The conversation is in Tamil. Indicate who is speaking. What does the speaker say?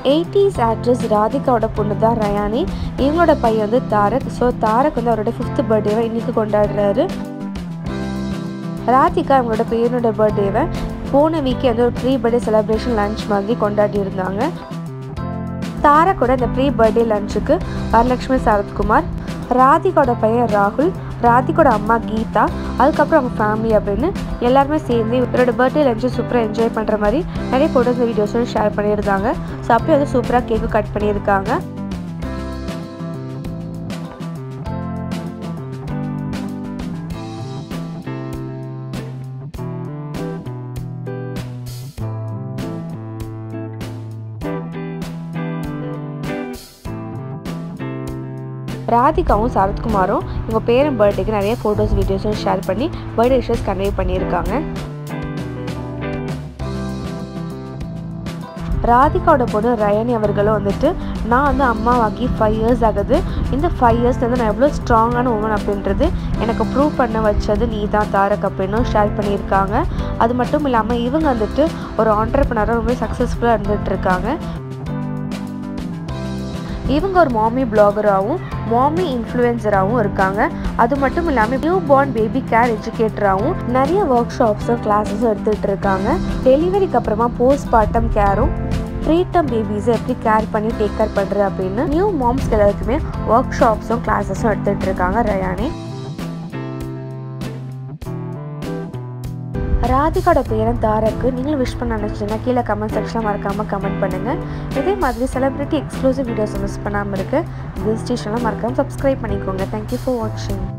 Speaker 1: எயிட்டிஸ் ஆக்ட்ரஸ் ராதிகாவோட பொண்ணு தான் ரயானி இவங்களோட பையன் வந்து தாரக் ஸோ தாரக் வந்து அவரோட ஃபிஃப்த் பர்த்டேவை இன்னைக்கு கொண்டாடுறாரு ராதிகா அவங்களோட பையனோட பர்த்டேவை போன வீக்கே வந்து ஒரு ப்ரீ பர்த்டே செலிப்ரேஷன் லஞ்ச் மாதிரி கொண்டாடி இருந்தாங்க தாரக்கோட இந்த ப்ரீ பர்த்டே லஞ்சுக்கு வரலட்சுமி சரத்குமார் ராதிகாவோட பையன் ராகுல் ராதிகோட அம்மா கீதா அதுக்கப்புறம் அவங்க ஃபேமிலி அப்படின்னு எல்லாருமே சேர்ந்து இவரோட பர்த்டே லஞ்சு சூப்பராக என்ஜாய் பண்ணுற மாதிரி நிறைய ஃபோட்டோஸ் வீடியோஸும் ஷேர் பண்ணியிருந்தாங்க ஸோ அப்படியே வந்து சூப்பராக கேக்கு கட் பண்ணியிருக்காங்க ராதிகாவும் சரத்குமாரும் இவங்க பேரன் பர்த்டேக்கு நிறைய ஃபோட்டோஸ் வீடியோஸும் ஷேர் பண்ணி பர்த்டே விஷஸ் கன்வே பண்ணியிருக்காங்க ராதிகாவோட பொண்ணு ரயானி அவர்களும் வந்துட்டு நான் வந்து அம்மாவாகி ஃபைவ் இயர்ஸ் ஆகுது இந்த ஃபைவ் இயர்ஸ் வந்து நான் எவ்வளோ ஸ்ட்ராங்கான உமன் அப்படின்றது எனக்கு ப்ரூவ் பண்ண வச்சது நீ தான் தாரக் அப்படின்னு ஷேர் பண்ணியிருக்காங்க அது மட்டும் இல்லாமல் இவங்க வந்துட்டு ஒரு ஆண்டர்பனராக ரொம்ப சக்ஸஸ்ஃபுல்லாக இருந்துகிட்டு இருக்காங்க இவங்க ஒரு மாமி பிளாகராகவும் மாமி இன்ஃப்ளூயன்சராகவும் இருக்காங்க அது மட்டும் இல்லாமல் நியூ பார்ன் பேபி கேர் எஜுகேட்டராகவும் நிறைய ஒர்க் ஷாப்ஸும் கிளாஸஸும் எடுத்துகிட்டு இருக்காங்க டெலிவரிக்கு அப்புறமா போஸ்ட் பார்ட்டம் கேரும் ப்ரீடம் பேபிஸை எப்படி கேர் பண்ணி டேக் கேர் பண்ணுறது அப்படின்னு நியூ மாம்ஸ்க்கு எல்லாருக்குமே ஒர்க் ஷாப்ஸும் கிளாஸஸும் எடுத்துகிட்டு இருக்காங்க ரயானி ராதிகாவோட பேரன் தாரக்கு நீங்களும் விஷ் பண்ண நினச்சிங்கன்னா கீழே கமெண்ட் செக்ஷனில் மறக்காமல் கமெண்ட் பண்ணுங்கள் இதே மாதிரி செலிப்ரிட்டி எக்ஸ்க்ளூசிவ் வீடியோஸ் மிஸ் பண்ணாமல் இருக்க திஸ் ஸ்டேஷனில் மறக்காமல் சப்ஸ்கிரைப் பண்ணிக்கோங்க தேங்க்யூ ஃபார் வாட்சிங்